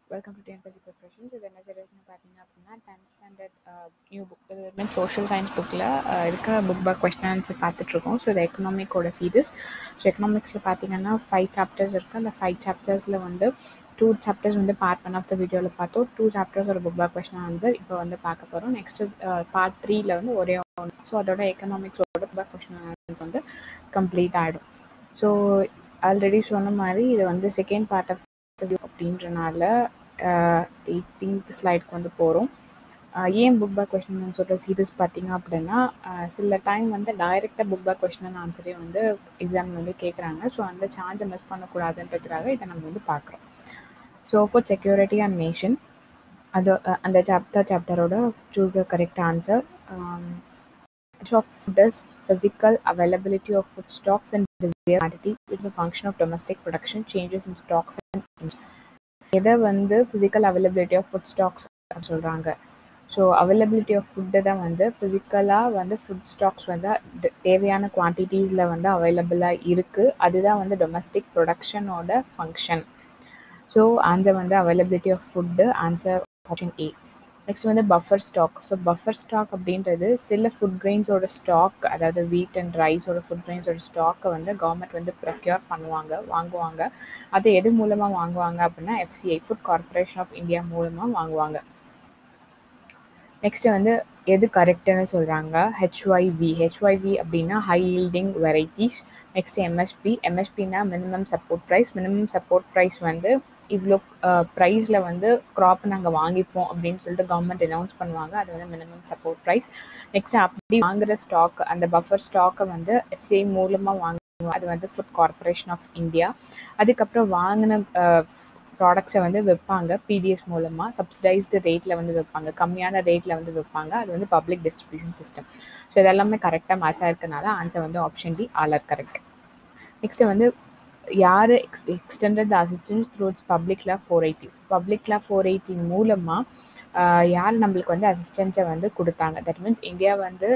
Welcome to TNPSC preparations இது என்ன சீரியஸ்னு பார்த்தீங்க அப்படின்னா டென்த் ஸ்டாண்டர்ட் நியூ புக் இது மீன் சோஷியல் சயின்ஸ் புக்கில் இருக்க புக் பேக் கொஸ்டின் ஆன்சர் பார்த்துட்ருக்கோம் ஸோ இது எக்கனாமிக்கோட சீரியஸ் ஸோ எக்கனாமிக்ஸில் பார்த்தீங்கன்னா ஃபைவ் சாப்டர்ஸ் இருக்குது அந்த ஃபைவ் சாப்டர்ஸில் வந்து டூ சாப்டர்ஸ் வந்து பார்ட் ஒன் ஆஃப் த வீடியோவில் பார்த்தோம் டூ சாப்டர்ஸ் ஒரு புக் பேக் கொஸ்டின் ஆன்சர் இப்போ வந்து பார்க்க போகிறோம் நெக்ஸ்ட்டு பார்ட் த்ரீயில் வந்து ஒரே ஒன்று ஸோ அதோட எக்கனாமிக்ஸோட புக் பேக் கொஸ்டின் ஆன்சர் வந்து கம்ப்ளீட் ஆகிடும் ஸோ ஆல்ரெடி சொன்ன மாதிரி இது வந்து செகண்ட் பார்ட் ஆஃப் அப்படின்றனால எயிட்டீன்த் ஸ்லைடுக்கு வந்து போகிறோம் ஏன் புக் பேக் கொஸ்டின் சொல்கிற சீரியஸ் பார்த்தீங்க அப்படின்னா சில டைம் வந்து டைரெக்டாக புக் பேக் கொஸ்டின் ஆன்சரே வந்து எக்ஸாம் வந்து கேட்குறாங்க ஸோ அந்த சான்ஸை மிஸ் பண்ணக்கூடாதுன்றதுக்காக இதை நம்ம வந்து பார்க்குறோம் so for security and nation அது அந்த சாப்டர் சாப்டரோட choose the correct answer of food is physical availability of food stocks and desired quantity which is a function of domestic production changes in stocks and எதை வந்து physical availability of food stocks சொல்கிறாங்க so availability of food தான் வந்து ஃபிசிக்கலாக வந்து food stocks வந்து தேவையான குவான்டிட்டிஸில் வந்து அவைலபிளாக இருக்குது அதுதான் வந்து டொமஸ்டிக் ப்ரொடக்ஷனோட ஃபங்க்ஷன் ஸோ ஆன்சர் வந்து availability of food answer option A next வந்து buffer stock so buffer stock அப்படின்றது சில ஃபுட் கிரெயின்ஸோட ஸ்டாக் அதாவது வீட் அண்ட் ரைஸோட ஃபுட் கிரெயின்ஸோட ஸ்டாக்கை வந்து கவர்மெண்ட் வந்து ப்ரொக்யூர் பண்ணுவாங்க வாங்குவாங்க அது எது மூலமாக வாங்குவாங்க அப்படின்னா FCI food corporation of India மூலமாக வாங்குவாங்க நெக்ஸ்ட் வந்து எது கரெக்டுன்னு சொல்கிறாங்க ஹெச்ஒய்வி ஹெச்ஒய்வி அப்படின்னா high yielding varieties next MSP எம்எஸ்பின்னா minimum support price minimum support price வந்து இவ்வளோ ப்ரைஸில் வந்து க்ராப் நாங்கள் வாங்கிப்போம் அப்படின்னு சொல்லிட்டு கவர்மெண்ட் அனௌன்ஸ் பண்ணுவாங்க அது வந்து மினிமம் சப்போர்ட் ப்ரைஸ் நெக்ஸ்ட் அப்படி வாங்குகிற ஸ்டாக் அந்த பஃபர் ஸ்டாக்கை வந்து எஃப்சிஐ மூலமாக வாங்குவோம் அது வந்து ஃபுட் கார்பரேஷன் ஆஃப் இந்தியா அதுக்கப்புறம் வாங்கின ப்ராடக்ட்ஸை வந்து விற்பாங்க பிடிஎஸ் மூலமாக சப்சிடைஸ்டு ரேட்டில் வந்து விற்பாங்க கம்மியான ரேட்டில் வந்து விற்பாங்க அது வந்து பப்ளிக் டிஸ்ட்ரிபியூஷன் சிஸ்டம் ஸோ இதெல்லாமே கரெக்டாக மேட்ச் ஆயிருக்கனால ஆன்சர் வந்து option D all are correct next வந்து யார் ex extended the assistance through its public law four eighty public law four eighty மூலமாக யார் நம்மளுக்கு வந்து அசிஸ்டன்ஸை வந்து கொடுத்தாங்க தட் மீன்ஸ் இந்தியா வந்து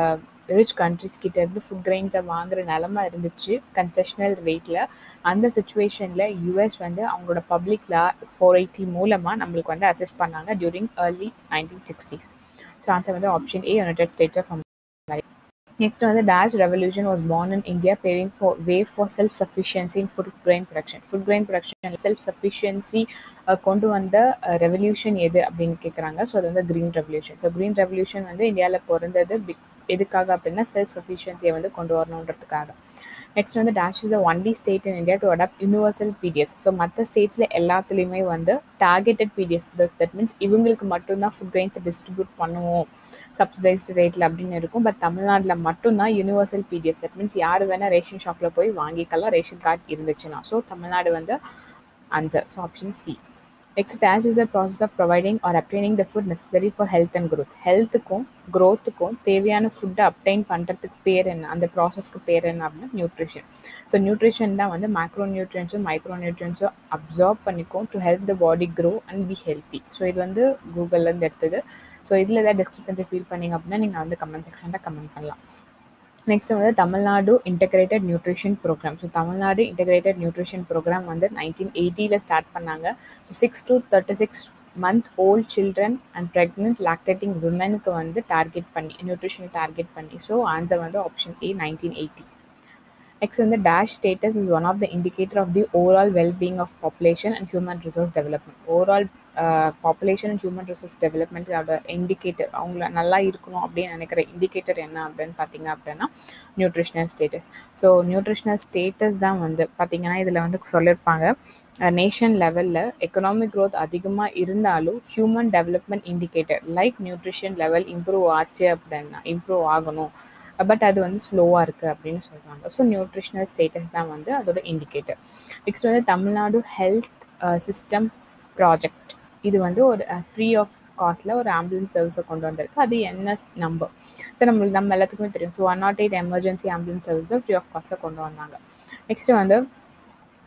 ரிச் கண்ட்ரிஸ் கிட்ட இருந்து ஃபுட் கிரெயின்ஸை வாங்குற நிலமை இருந்துச்சு கன்செஷனல் ரேட்டில் அந்த சுச்சுவேஷனில் யூஎஸ் வந்து அவங்களோட பப்ளிக் லா ஃபோர் எயிட்டி மூலமாக நம்மளுக்கு வந்து அசிஸ்ட் பண்ணாங்க during early nineteen sixties so answer வந்து option A United States of next வந்து dash revolution was born in India paving for way for self sufficiency in food grain production food grain production self sufficiency கொண்டு வந்த revolution எது அப்படின்னு கேட்குறாங்க so அது வந்து green revolution so green revolution வந்து இந்தியாவில் பிறந்தது பிக் எதுக்காக அப்படின்னா செல்ஃப் சஃபிஷியன்சியை வந்து கொண்டு வரணுன்றதுக்காக நெக்ஸ்ட் வந்து dash is the only state in India to adopt universal PDS so மற்ற ஸ்டேட்ஸில் எல்லாத்துலேயுமே வந்து டார்கெட்டட் பிடிஎஸ் தட் மீன்ஸ் இவங்களுக்கு மட்டும்தான் ஃபுட் கிரெயின்ஸை டிஸ்ட்ரிபியூட் பண்ணுவோம் சப்சிடைஸ்டு ரேட்டில் அப்படின்னு இருக்கும் பட் தமிழ்நாட்டில் மட்டும்தான் யூனிவர்சல் பிடிஎஸ் தட் மீன்ஸ் யார் வேணால் ரேஷன் ஷாப்பில் போய் வாங்கிக்கலாம் ரேஷன் கார்டு இருந்துச்சுன்னா ஸோ தமிழ்நாடு வந்து answer so option C next dash is the process of providing or obtaining the food necessary for health and growth ஹெல்த்துக்கும் க்ரோத்துக்கும் தேவையான ஃபுட்டை அப்டைன் பண்ணுறதுக்கு பேர் என்ன அந்த ப்ராசஸ்க்கு பேர் என்ன அப்படின்னா நியூட்ரிஷன் ஸோ நியூட்ரிஷன் தான் வந்து மேக்ரோ நியூட்ரியன்ஸும் மைக்ரோ நியூட்ரியன்ஸும் அப்சார்ப் பண்ணிக்கும் to help the body grow and be healthy so இது வந்து கூகுள்லேருந்து எடுத்தது ஸோ இதில் ஏதாவது டிஸ்கிரிப்பன்சி ஃபீல் பண்ணிங்க அப்படின்னா நீங்கள் வந்து கமெண்ட் செக்ஷனில் கமெண்ட் பண்ணலாம் நெக்ஸ்ட் வந்து Tamil Nadu integrated nutrition program so Tamil Nadu integrated nutrition program வந்து நைன்டீன் எயிட்டியில் ஸ்டார்ட் பண்ணாங்க so six to thirty six month old children and pregnant lactating விமனுக்கு வந்து டார்கெட் பண்ணி நியூட்ரிஷன் டார்கெட் பண்ணி ஸோ ஆன்சர் வந்து option A nineteen eighty next வந்து dash status is one of the indicator of the overall wellbeing of population and human resource development overall population and human resource டெவலப்மெண்ட்டோட indicator அவங்கள நல்லா இருக்கணும் அப்படின்னு நினைக்கிற indicator என்ன அப்படின்னு பார்த்தீங்க அப்படின்னா nutritional status so nutritional status தான் வந்து பார்த்தீங்கன்னா இதில் வந்து சொல்லியிருப்பாங்க நேஷன் லெவலில் எக்கனாமிக் க்ரோத் அதிகமாக இருந்தாலும் human development indicator like nutrition level improve ஆச்சு அப்படின்னா இம்ப்ரூவ் ஆகணும் பட் அது வந்து ஸ்லோவாக இருக்குது அப்படின்னு சொல்கிறாங்க ஸோ நியூட்ரிஷனல் ஸ்டேட்டஸ் தான் வந்து அதோட இண்டிகேட்டர் நெக்ஸ்ட் வந்து தமிழ்நாடு ஹெல்த் சிஸ்டம் ப்ராஜெக்ட் இது வந்து ஒரு ஃப்ரீ ஆஃப் காஸ்ட்டில் ஒரு ஆம்புலன்ஸ் சர்வீஸை கொண்டு வந்திருக்கு அது என்ன நம்பர் ஸோ நம்மளுக்கு நம்ம எல்லாத்துக்குமே தெரியும் so one not eight emergency ambulance சர்வீஸை ஃப்ரீ ஆஃப் காஸ்ட்டில் கொண்டு வந்தாங்க நெக்ஸ்ட்டு வந்து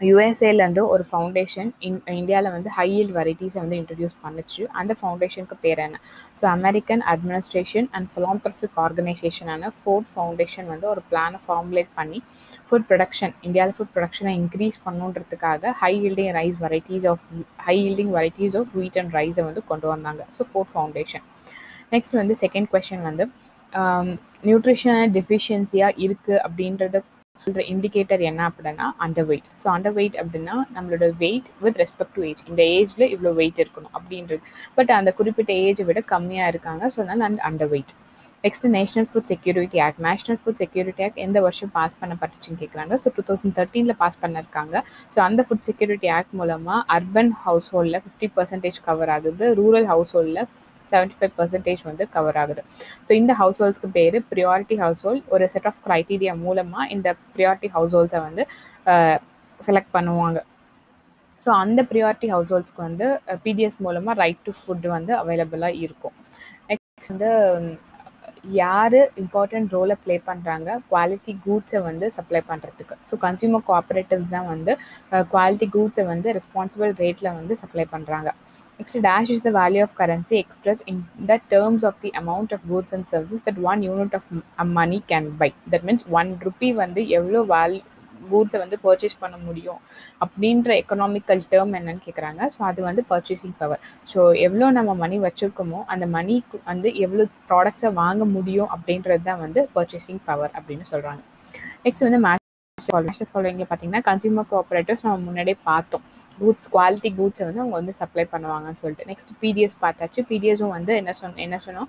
யூஎஸ்ஏலேருந்து ஒரு ஃபவுண்டேஷன் இன் இந்தியாவில் வந்து ஹை yield வெரைட்டிஸை வந்து இன்ட்ரடியூஸ் பண்ணுச்சு அந்த ஃபவுண்டேஷனுக்கு பேர் என்ன so American administration and philanthropic ஆர்கனைசேஷனான ஃபோர்ட் ஃபவுண்டேஷன் வந்து ஒரு பிளானை ஃபார்முலேட் பண்ணி ஃபுட் ப்ரொடக்ஷன் இந்தியாவில் ஃபுட் ப்ரொடக்ஷனை இன்க்ரீஸ் பண்ணுன்றதுக்காக high yielding rice varieties of high yielding varieties of wheat and ரைஸை வந்து கொண்டு வந்தாங்க ஸோ ஃபோர்ட் ஃபவுண்டேஷன் நெக்ஸ்ட் வந்து செகண்ட் கொஷின் வந்து நியூட்ரிஷனல் டெஃபிஷியன்சியாக இருக்குது அப்படின்றத சொல்கிற இண்டிகேட்டர் என்ன அப்படின்னா underweight so underweight அப்படின்னா நம்மளோட weight with respect to age இந்த ஏஜில் இவ்வளோ வெயிட் இருக்கணும் அப்படின்றது பட் அந்த குறிப்பிட்ட ஏஜை விட கம்மியாக இருக்காங்க ஸோ அதனால் அந்த underweight next national food security act national food security act எந்த வருஷம் பாஸ் பண்ணப்பட்டுச்சுன்னு கேட்குறாங்க ஸோ டூ தௌசண்ட் தேர்ட்டீனில் பாஸ் பண்ணிருக்காங்க ஸோ அந்த ஃபுட் செக்யூரிட்டி ஆக்ட் மூலமாக அர்பன் ஹவுஸ் ஹோல்டில் ஃபிஃப்டி பர்சன்டேஜ் கவர் ஆகுது ரூரல் ஹவுஸ் ஹோல்டில் செவன்ட்டி ஃபைவ் பர்சன்டேஜ் வந்து கவர் ஆகுது ஸோ இந்த ஹவுஸ் ஹோல்ஸ்க்கு பேர் ப்ரியாரிட்டி ஹவுஸ் ஹோல்ட் ஒரு செட் ஆஃப் க்ரைட்டீரியா மூலமாக இந்த ப்ரியாரிட்டி ஹவுஸ் ஹோல்ஸை வந்து செலக்ட் பண்ணுவாங்க ஸோ அந்த ப்ரியாரிட்டி ஹவுஸ் ஹோல்ஸ்க்கு வந்து பிடிஎஸ் மூலமாக ரைட் டு ஃபுட் வந்து அவைலபிளாக இருக்கும் நெக்ஸ்ட் வந்து யார் இம்பார்ட்டன்ட் ரோலை ப்ளே பண்ணுறாங்க குவாலிட்டி கூட்ஸை வந்து சப்ளை பண்ணுறதுக்கு ஸோ கன்சியூமர் கோஆப்ரேட்டிவ்ஸ் தான் வந்து குவாலிட்டி கூட்ஸை வந்து ரெஸ்பான்சிபிள் ரேட்டில் வந்து சப்ளை பண்ணுறாங்க Next, dash is the value of currency expressed in the terms of the amount of goods and services that one unit of m- money can buy. That means one rupee வந்து எவ்வளோ வேல் கூட்ஸை வந்து purchase பண்ண முடியும் அப்படின்ற economical term என்னன்னு கேட்குறாங்க so அது வந்து பர்ச்சேசிங் பவர் ஸோ எவ்வளோ நம்ம மணி வச்சுருக்கோமோ அந்த மணி வந்து எவ்வளோ ப்ராடக்ட்ஸை வாங்க முடியும் அப்படின்றது தான் வந்து பர்ச்சேசிங் பவர் அப்படின்னு சொல்கிறாங்க நெக்ஸ்ட் வந்து மேட்ச் மேட்ச் ஃபாலோவிங்கில் பார்த்தீங்கன்னா கன்சியூமர் கோஆப்ரேட்டிவ்ஸ் நம்ம முன்னாடியே பார்த்தோம் கூட்ஸ் குவாலிட்டி கூட்ஸை வந்து அவங்க வந்து சப்ளை பண்ணுவாங்கன்னு சொல்லிட்டு நெக்ஸ்ட் பிடிஎஸ் பார்த்தாச்சு பிடிஎஸும் வந்து என்ன சொன்ன என்ன சொன்னோம்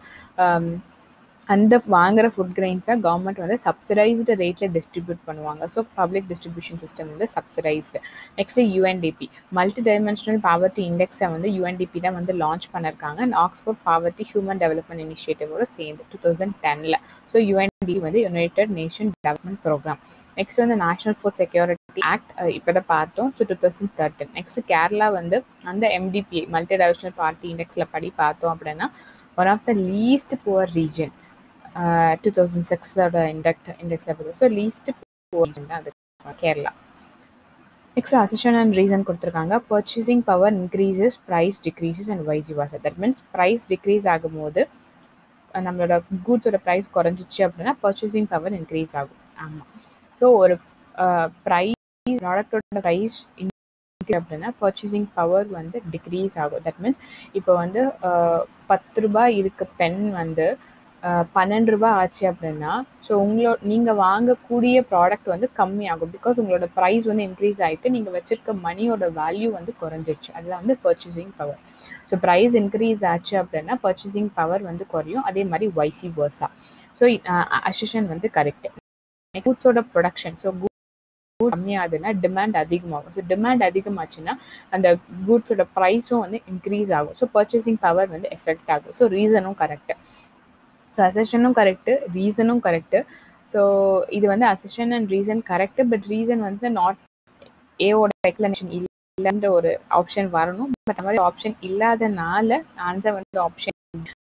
அந்த வாங்குற ஃபுட் கிரெயின்ஸை கவர்மெண்ட் வந்து சப்சிடைஸ்டு ரேட்டில் டிஸ்ட்ரிபியூட் பண்ணுவாங்க ஸோ பப்ளிக் டிஸ்ட்ரிபியூஷன் சிஸ்டம் வந்து subsidised next UNDP multi dimensional poverty இண்டெக்ஸை வந்து யூஎன்டிபி தான் வந்து லான்ச் பண்ணியிருக்காங்க and Oxford poverty human development இனிஷியேட்டிவோட சேர்ந்து டூ தௌசண்ட் டெனில் ஸோ யூஎன்டி வந்து united nation development programme next வந்து நேஷனல் ஃபுட் செக்யூரிட்டி ஆக்ட் இப்போ தான் பார்த்தோம் so two thousand thirteen next Kerala வந்து அந்த எம்டிபி மல்டி டைவர்ஷனல் பார்ட்டி இண்டெக்ஸில் படி பார்த்தோம் அப்படின்னா one of the least poor region two thousand சிக்ஸோட இண்டெக்ட் இண்டெக்ஸ் இருக்குது ஸோ லீஸ்ட் புவர் ரீஜன் தான் அது Kerala next assertion and reason கொடுத்துருக்காங்க purchasing power increases price decreases and vice வாசர் தட் மீன்ஸ் ப்ரைஸ் டிக்ரீஸ் ஆகும்போது நம்மளோட கூட்ஸோட ப்ரைஸ் குறைஞ்சிச்சு அப்படின்னா பர்ச்சேசிங் பவர் இன்க்ரீஸ் ஆகும் ஆமாம் ஸோ ஒரு ப்ரைஸ் ப்ராடக்டோட ப்ரைஸ் அப்படின்னா பர்ச்சேசிங் பவர் வந்து டிக்ரீஸ் ஆகும் தட் மீன்ஸ் இப்போ வந்து பத்து ரூபாய் இருக்க பென் வந்து பன்னெண்டு ரூபா ஆச்சு அப்படின்னா ஸோ உங்களோட நீங்கள் வாங்கக்கூடிய ப்ராடக்ட் வந்து கம்மியாகும் பிகாஸ் உங்களோட ப்ரைஸ் வந்து இன்க்ரீஸ் ஆகிட்டு நீங்கள் வச்சுருக்க மணியோட வேல்யூ வந்து குறைஞ்சிருச்சு அதில் வந்து purchasing power so price increase ஆச்சு அப்படின்னா பர்ச்சேசிங் பவர் வந்து குறையும் அதே மாதிரி வைசி வர்ஸா ஸோ அசிஷன் வந்து கரெக்ட் கூட்ஸோட ப்ரொடக்ஷன் ஸோ கம்மியாகுதுன்னா டிமாண்ட் அதிகமாகும் ஸோ டிமாண்ட் அதிகமாச்சுன்னா அந்த கூட்ஸோட ப்ரைஸும் வந்து இன்க்ரீஸ் ஆகும் ஸோ பர்ச்சேசிங் பவர் வந்து எஃபெக்ட் ஆகும் ஸோ ரீசனும் கரெக்டு ஸோ அசஷனும் கரெக்டு ரீசனும் கரெக்டு ஸோ இது வந்து assertion and reason correct but reason வந்து நாட் ஏவோட எக்ஸ்பிளனேஷன் இல்லைன்ற ஒரு ஆப்ஷன் வரணும் பட் அந்த மாதிரி ஆப்ஷன் இல்லாதனால ஆன்சர் வந்து ஆப்ஷன்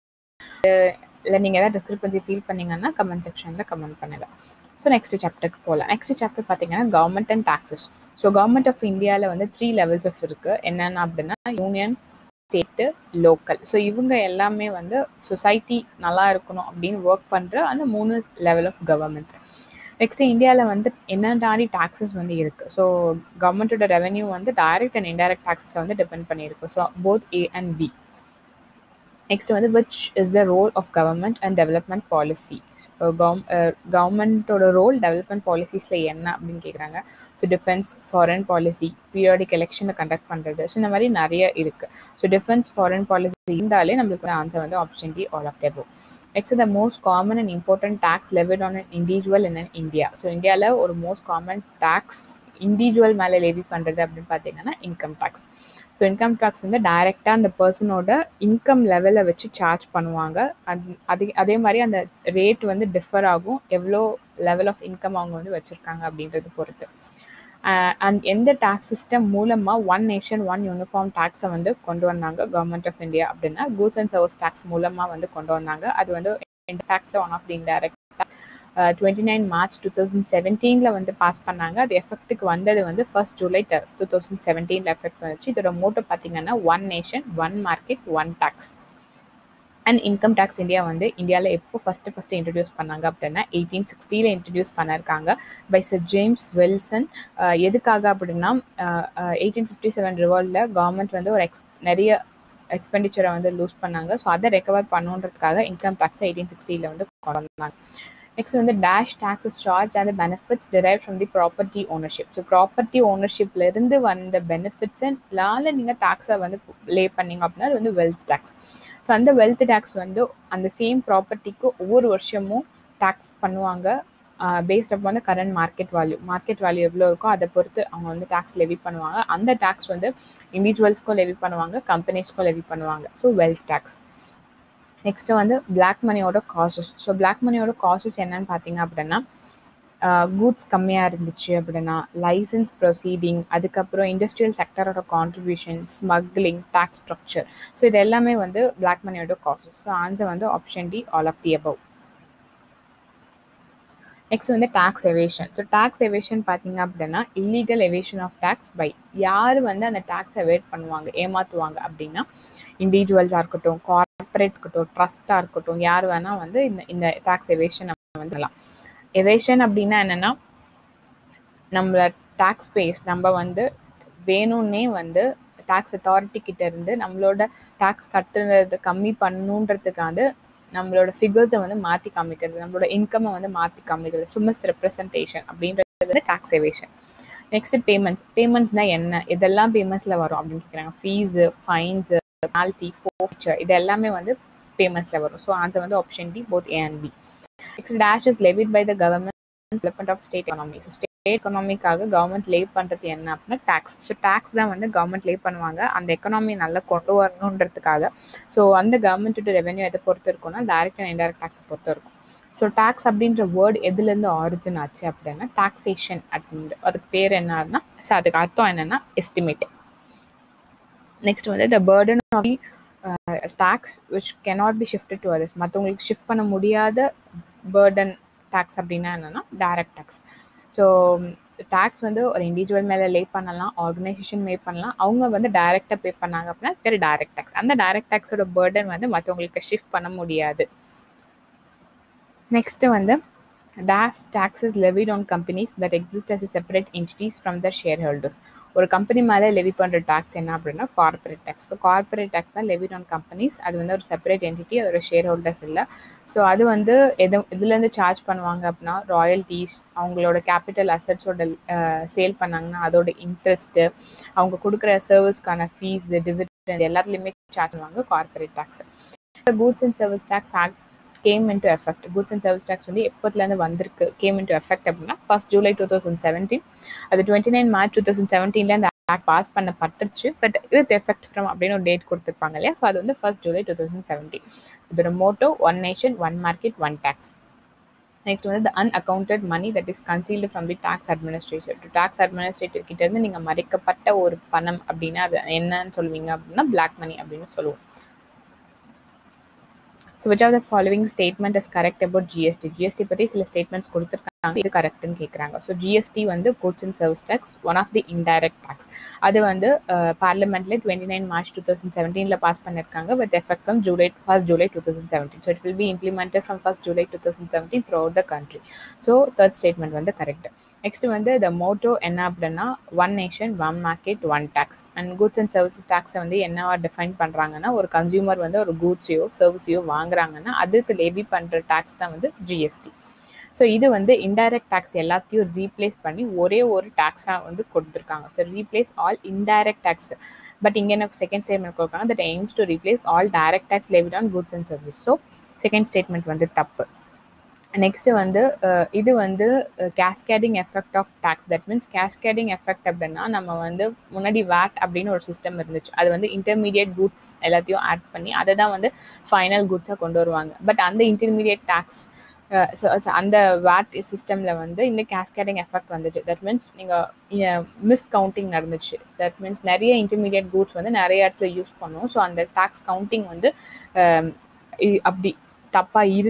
இல்லை நீங்கள் ஏதாவது டிஸ்கிரிப்பன்சி ஃபீல் பண்ணீங்கன்னா கமெண்ட் செக்ஷனில் கமெண்ட் பண்ணுங்கள் ஸோ நெக்ஸ்ட் சாப்டருக்கு போகலாம் நெக்ஸ்ட் சாப்டர் பார்த்தீங்கன்னா government and taxes so government of இந்தியாவில் வந்து த்ரீ லெவல்ஸ் ஆஃப் இருக்குது என்னென்ன அப்படின்னா யூனியன் ஸ்டேட்டு லோக்கல் ஸோ இவங்க எல்லாமே வந்து சொசைட்டி நல்லா இருக்கணும் அப்படின்னு ஒர்க் பண்ணுற அந்த மூணு லெவல் ஆஃப் கவர்மெண்ட்ஸ் நெக்ஸ்ட் இந்தியாவில் வந்து என்ன தாண்டி டாக்ஸஸ் வந்து இருக்குது ஸோ கவர்மெண்ட்டோட ரெவன்யூ வந்து டைரக்ட் அண்ட் இன்டைரக்ட் டாக்ஸஸை வந்து டிபெண்ட் பண்ணியிருக்கு so both A and B next வந்து which is the role of government and development policy கவர்மெண்ட்டோட ரோல் டெவலப்மெண்ட் பாலிசிஸில் என்ன அப்படின்னு கேட்குறாங்க so defence foreign policy periodic எலெக்ஷனை கண்டக்ட் பண்ணுறது ஸோ இந்த மாதிரி நிறைய இருக்குது ஸோ டிஃபென்ஸ் ஃபாரின் பாலிசி இருந்தாலே நம்மளுக்கு ஆன்சர் வந்து option D all of the above next the most common and important tax levied on an individual in an India so இந்தியாவில் ஒரு மோஸ்ட் காமன் டேக்ஸ் இண்டிவிஜுவல் மேலே லெவி பண்ணுறது அப்படின்னு பார்த்தீங்கன்னா income tax so income tax வந்து டைரெக்டாக அந்த பர்சனோட இன்கம் லெவலை வச்சு சார்ஜ் பண்ணுவாங்க அது அதே அதே மாதிரி அந்த ரேட் வந்து டிஃபர் ஆகும் எவ்வளோ லெவல் ஆஃப் இன்கம் அவங்க வந்து வச்சுருக்காங்க அப்படின்றது பொறுத்து அண்ட் எந்த டேக்ஸ் சிஸ்டம் மூலமாக ஒன் நேஷன் ஒன் யூனிஃபார்ம் டேக்ஸை வந்து கொண்டு வந்தாங்க கவர்மெண்ட் ஆஃப் இந்தியா அப்படின்னா கூட்ஸ் அண்ட் சர்வீஸ் டேக்ஸ் மூலமாக வந்து கொண்டு வந்தாங்க அது வந்து இந்த டேக்ஸில் one of the indirect twenty nine March two thousand செவன்டீனில் வந்து பாஸ் பண்ணாங்க அது எஃபெக்ட்டுக்கு வந்தது வந்து ஃபர்ஸ்ட் ஜூலை டூ தௌசண்ட் செவன்டீனில் எஃபெக்ட் வந்துச்சு இதோட மோட்டோ பார்த்தீங்கன்னா one nation one market one tax and income tax India வந்து இந்தியாவில் எப்போ ஃபஸ்ட்டு ஃபஸ்ட்டு இன்ட்ரடியூஸ் பண்ணாங்க அப்படின்னா எயிட்டீன் சிக்ஸ்டியில் இன்ட்ரடியூஸ் பண்ணியிருக்காங்க பை சர் ஜேம்ஸ் வில்சன் எதுக்காக அப்படின்னா எயிட்டீன் ஃபிஃப்டி செவன் ரிவால்டில் கவர்மெண்ட் வந்து ஒரு எக்ஸ் நிறைய எக்ஸ்பெண்டிச்சரை வந்து லூஸ் பண்ணாங்க ஸோ அதை ரெக்கவர் பண்ணுன்றதுக்காக இன்கம் டேக்ஸை எயிட்டீன் சிக்ஸ்டியில் வந்து கொண்டு வந்தாங்க நெக்ஸ்ட் வந்து dash taxes charge and benefits derived from the property ownership so property ஓனர்ஷிப்லேருந்து வந்த பெனிஃபிட்ஸ்னால நீங்கள் டேக்ஸை வந்து லே பண்ணீங்க அப்படின்னா அது வந்து வெல்த் டேக்ஸ் ஸோ அந்த வெல்த் டேக்ஸ் வந்து அந்த சேம் ப்ராப்பர்ட்டிக்கு ஒவ்வொரு வருஷமும் டேக்ஸ் பண்ணுவாங்க பேஸ்ட் அப் வந்து current market value market value எவ்வளோ இருக்கோ அதை பொறுத்து அவங்க வந்து டேக்ஸ் லெவி பண்ணுவாங்க அந்த டேக்ஸ் வந்து இண்டிவிஜுவல்ஸ்க்கும் லெவி பண்ணுவாங்க கம்பெனிஸ்க்கும் லெவி பண்ணுவாங்க ஸோ வெல்த் டேக்ஸ் நெக்ஸ்ட்டு வந்து பிளாக் மணியோட காசஸ் ஸோ பிளாக் மணியோட காசஸ் என்னன்னு பார்த்தீங்க அப்படின்னா கூட்ஸ் கம்மியாக இருந்துச்சு அப்படின்னா லைசன்ஸ் ப்ரொசீடிங் அதுக்கப்புறம் இண்டஸ்ட்ரியல் செக்டரோட contribution smuggling tax structure so இது எல்லாமே வந்து பிளாக் மணியோட காசஸ் ஸோ ஆன்சர் வந்து option D all of the above next வந்து tax evasion so tax evasion பார்த்தீங்க அப்படின்னா illegal evasion of tax by யார் வந்து அந்த டேக்ஸ் எவேட் பண்ணுவாங்க ஏமாற்றுவாங்க அப்படின்னா இண்டிவிஜுவல்ஸாக இருக்கட்டும் கார்பரேட்ஸ் இருக்கட்டும் ட்ரஸ்ட்டாக இருக்கட்டும் யார் வேணால் வந்து இந்த இந்த டேக்ஸ் எவேஷன் வந்துடலாம் எவேஷன் அப்படின்னா என்னென்னா நம்மள டேக்ஸ் பேஸ் நம்ம வந்து வேணும்னே வந்து டேக்ஸ் அத்தாரிட்டி கிட்ட இருந்து நம்மளோட டேக்ஸ் கட்டுறது கம்மி பண்ணுன்றதுக்காக நம்மளோட ஃபிகர்ஸை வந்து மாற்றி காமிக்கிறது நம்மளோட இன்கம்மை வந்து மாற்றி காமிக்கிறது சுமஸ் ரெப்ரசன்டேஷன் அப்படின்றது வந்து டேக்ஸ் எவேஷன் நெக்ஸ்ட் பேமெண்ட்ஸ் பேமெண்ட்ஸ்னால் என்ன இதெல்லாம் பேமெண்ட்ஸில் வரும் அப்படின்னு கேட்குறாங்க ஃபீஸு ஃபைன்ஸு பெனால்ட்டி ஃபோர்ச்சர் இது எல்லாமே வந்து பேமெண்ட்ஸில் வரும் ஸோ ஆன்சர் வந்து option D both A and B next dash is levied by the government development of state economy so state எக்கனாமிக்காக கவர்மெண்ட் லே பண்ணுறது என்ன அப்படின்னா டேக்ஸ் ஸோ டேக்ஸ் தான் வந்து கவர்மெண்ட் லே பண்ணுவாங்க அந்த எக்கனாமி நல்லா கொண்டு வரணுன்றதுக்காக ஸோ அந்த கவர்மெண்ட்டோட ரெவென்யூ எதை பொறுத்து இருக்கும்னா டைரக்ட் அண்ட் இன்டைரக்ட் டேக்ஸை பொறுத்து இருக்கும் ஸோ டேக்ஸ் அப்படின்ற வேர்டு எதுலேருந்து ஆரிஜின் ஆச்சு அப்படின்னா டாக்ஸேஷன் அப்படின்ற அதுக்கு பேர் என்னன்னா ஸோ அதுக்கு அர்த்தம் என்னன்னா எஸ்டிமேட் நெக்ஸ்ட் வந்து the burden of the tax which cannot be shifted to others மற்றவங்களுக்கு ஷிஃப்ட் பண்ண முடியாத பேர்டன் டேக்ஸ் அப்படின்னா என்னென்னா டைரக்ட் டேக்ஸ் ஸோ டேக்ஸ் வந்து ஒரு இண்டிவிஜுவல் மேலே லே பண்ணலாம் ஆர்கனைசேஷன் மே பண்ணலாம் அவங்க வந்து டைரெக்டாக பே பண்ணாங்க அப்படின்னா பேர் டைரக்ட் டேக்ஸ் அந்த டைரக்ட் டேக்ஸோட பேர்டன் வந்து மற்றவங்களுக்கு ஷிஃப்ட் பண்ண முடியாது நெக்ஸ்ட்டு வந்து dash taxes levied on companies that exist as a separate entities from their shareholders ஒரு கம்பெனி மேலே லெவி பண்ணுற டேக்ஸ் என்ன அப்படின்னா corporate tax so corporate tax தான் லெவிட் ஆன் கம்பெனிஸ் அது வந்து ஒரு செப்பரேட் என்டிட்டி அதோட ஷேர் ஹோல்டர்ஸ் இல்லை ஸோ அது வந்து எது இதுலேருந்து சார்ஜ் பண்ணுவாங்க அப்படின்னா ராயல்ட்டிஸ் அவங்களோட கேபிட்டல் அசட்ஸோட சேல் பண்ணாங்கன்னா அதோட இன்ட்ரெஸ்ட்டு அவங்க கொடுக்குற சர்வீஸ்க்கான ஃபீஸ் டிவிடெண்ட் எல்லாத்துலேயுமே சார்ஜ் பண்ணுவாங்க corporate tax goods and service tax act came into effect goods and service tax வந்து எப்போத்துலேருந்து வந்திருக்கு கேம் இன்டு எஃபெக்ட் அப்படின்னா first July two thousand seventeen அது twenty nine March two thousand செவன்டீனில் அந்த ஆக்ட் பாஸ் பண்ணப்பட்டுருச்சு பட் வித் எஃபெக்ட் ஃப்ரம் அப்படின்னு ஒரு டேட் கொடுத்துருப்பாங்க இல்லையா ஸோ அது வந்து first July two thousand seventeen இதோட motto one nation one market one tax next வந்து the unaccounted money that is concealed from the tax administrator to tax administrator கிட்ட இருந்து நீங்கள் மறைக்கப்பட்ட ஒரு பணம் அப்படின்னா அது என்னன்னு சொல்லுவீங்க அப்படின்னா பிளாக் மணி அப்படின்னு சொல்லுவோம் so which of the following statement is correct about GST GST பற்றி சில ஸ்டேட்மெண்ட்ஸ் கொடுத்துருக்காங்க இது கரெக்ட்னு கேட்குறாங்க ஸோ ஜிஎஸ்டி வந்து goods and service tax one of the indirect tax அது வந்து பார்லிமெண்ட்ல twenty nine March two thousand செவன்டீனில் பாஸ் பண்ணியிருக்காங்க with effect from July first July two thousand seventeen so it will be implemented from first July two thousand seventeen throughout the country so third statement வந்து correct next வந்து the motto என்ன அப்படின்னா one nation one market one tax and goods and services டேக்ஸை வந்து என்னவா define பண்ணுறாங்கன்னா ஒரு consumer வந்து ஒரு கூட்ஸையோ சர்வீஸையோ வாங்குறாங்கன்னா அதுக்கு லேபி பண்ணுற டேக்ஸ் தான் வந்து ஜிஎஸ்டி ஸோ இது வந்து இன்டைரக்ட் டேக்ஸ் எல்லாத்தையும் ரீப்ளேஸ் பண்ணி ஒரே ஒரு டேக்ஸாக வந்து கொடுத்துருக்காங்க so replace all indirect tax but இங்கே எனக்கு செகண்ட் ஸ்டேட்மெண்ட் கொடுக்குறாங்க that aims to replace all direct tax levied on goods and service so second statement வந்து தப்பு நெக்ஸ்ட் வந்து இது வந்து cascading effect of tax that means cascading effect அப்படின்னா நம்ம வந்து முன்னாடி வேட் அப்படின்னு ஒரு சிஸ்டம் இருந்துச்சு அது வந்து இன்டர்மீடியட் குட்ஸ் எல்லாத்தையும் ஆட் பண்ணி அதை தான் வந்து ஃபைனல் குட்ஸாக கொண்டு வருவாங்க பட் அந்த இன்டர்மீடியட் டேக்ஸ் அந்த வேட் சிஸ்டமில் வந்து இந்த கேஸ்கேடிங் எஃபெக்ட் வந்துச்சு தட் மீன்ஸ் நீங்கள் மிஸ் கவுண்டிங் நடந்துச்சு தட் மீன்ஸ் நிறைய இன்டர்மீடியட் குட்ஸ் வந்து நிறைய இடத்துல யூஸ் பண்ணும் ஸோ அந்த டேக்ஸ் கவுண்டிங் வந்து அப்படி தப்பாக இருந்தனால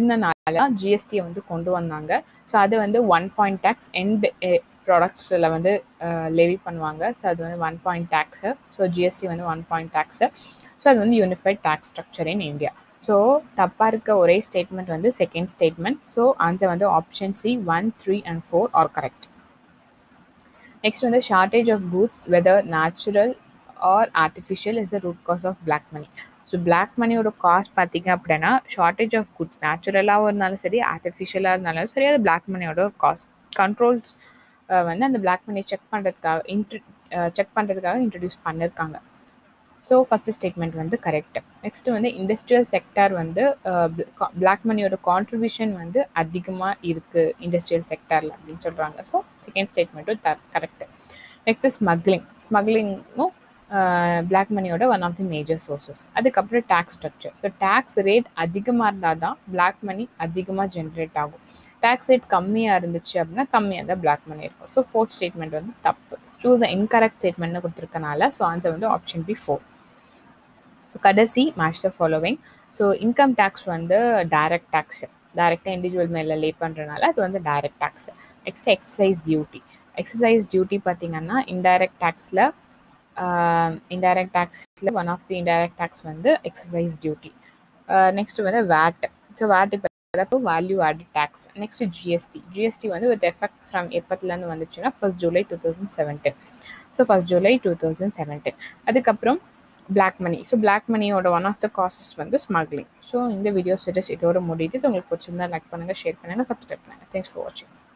ஜிஎஸ்டியை வந்து கொண்டு வந்தாங்க ஸோ அது வந்து ஒன் பாயிண்ட் டேக்ஸ் எண்ட் ப்ராடக்ட்ஸில் வந்து லெவி பண்ணுவாங்க ஸோ அது வந்து one point tax so GST வந்து ஒன் பாயிண்ட் டேக்ஸு ஸோ அது வந்து unified tax structure in India so தப்பாக இருக்க ஒரே ஸ்டேட்மெண்ட் வந்து செகண்ட் ஸ்டேட்மெண்ட் ஸோ ஆன்சர் வந்து option C one three and four are correct next வந்து shortage of goods whether natural or artificial is the root cause of black money so black மணியோட cost பார்த்தீங்க அப்படின்னா shortage of goods நேச்சுரலாகவும் இருந்தாலும் சரி ஆர்டிஃபிஷியலாக இருந்தாலும் சரி அது பிளாக் மணியோட காஸ்ட் கண்ட்ரோல்ஸ் வந்து அந்த பிளாக் மணி செக் பண்ணுறதுக்காக இன்ட்ரு செக் பண்ணுறதுக்காக இன்ட்ரடியூஸ் பண்ணியிருக்காங்க ஸோ ஃபஸ்ட்டு ஸ்டேட்மெண்ட் வந்து கரெக்ட் நெக்ஸ்ட்டு வந்து இண்டஸ்ட்ரியல் செக்டார் வந்து பிளாக் மணியோட கான்ட்ரிபியூஷன் வந்து அதிகமாக இருக்குது இண்டஸ்ட்ரியல் செக்டாரில் அப்படின்னு சொல்கிறாங்க ஸோ செகண்ட் ஸ்டேட்மெண்ட்டும் த கரெக்ட் நெக்ஸ்ட்டு ஸ்மக்லிங் ஸ்மக்லிங்கும் பிளாக் மணியோட one of the major sources அதுக்கப்புறம் tax structure so tax rate அதிகமாக இருந்தால் தான் பிளாக் மணி அதிகமாக ஜென்ரேட் ஆகும் டேக்ஸ் ரேட் கம்மியாக இருந்துச்சு அப்படின்னா கம்மியாக தான் பிளாக் மணி இருக்கும் ஸோ ஃபோர்த் ஸ்டேட்மெண்ட் வந்து தப்பு சூஸ் இன்கரெக்ட் ஸ்டேட்மெண்ட்னு கொடுத்துருக்கனால ஸோ ஆன்சர் வந்து ஆப்ஷன் பி ஃபோர் ஸோ கடைசி match the following so income tax வந்து டைரக்ட் டேக்ஸ் டைரெக்டாக இண்டிவிஜுவல் மேலே லே பண்ணுறதுனால அது வந்து direct tax next excise duty excise duty பார்த்தீங்கன்னா இன்டைரக்ட் டேக்ஸில் இன்டைரக்ட் டேக்ஸில் one of the indirect tax வந்து எக்ஸசைஸ் டியூட்டி நெக்ஸ்ட் வந்து வேட் ஸோ வேட் இப்போ value add tax next GST GST வந்து வித் எஃபெக்ட் ஃப்ரம் எப்பத்துலேருந்து வந்துச்சுன்னா first July two thousand seventeen so first July two thousand seventeen அதுக்கப்புறம் black money so black மணியோட one of the causes வந்து smuggling so இந்த video series இதோட முடியுது உங்களுக்கு பிடிச்சிருந்தா லைக் பண்ணுங்கள் ஷேர் பண்ணுங்கள் சப்ஸ்கிரைப் பண்ணுங்கள் தேங்க்ஸ் ஃபார் வாட்சிங்